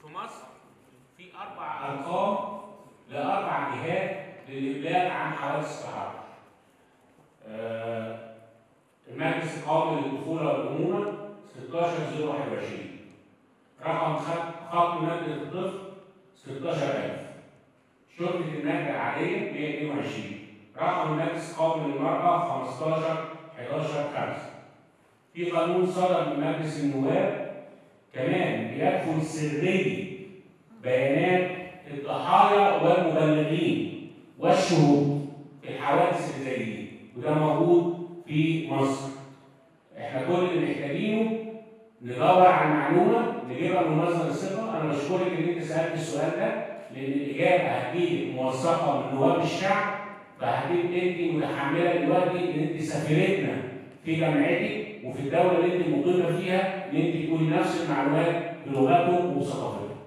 في مصر في اربع ارقام لاربع جهات للابلاغ عن حوادث التحرك. آه، المجلس القومي للطفوله والامومه 16021 رقم خط خط ماده الطفل 16000 شرطه النقل العاديه 122 رقم المجلس القومي للمراه 15 11 5 في قانون صدر من مجلس النواب كمان بيدخل سريه بيانات الضحايا والمبلغين والشهود في الحوادث اللي زي دي وده موجود في مصر احنا كل اللي محتاجينه ندور على معلومه نجيبها من مصدر الثقه انا بشكرك ان انت سالت السؤال ده لان الاجابه هتجيلك موثقه من نواب الشعب فهتبقى انت متحمله دلوقتي ان انت سفيرتنا في جامعتك وفي الدوله اللي انت مقيمه فيها ان انت تكوني نفس المعلومات بلغتهم وثقافتهم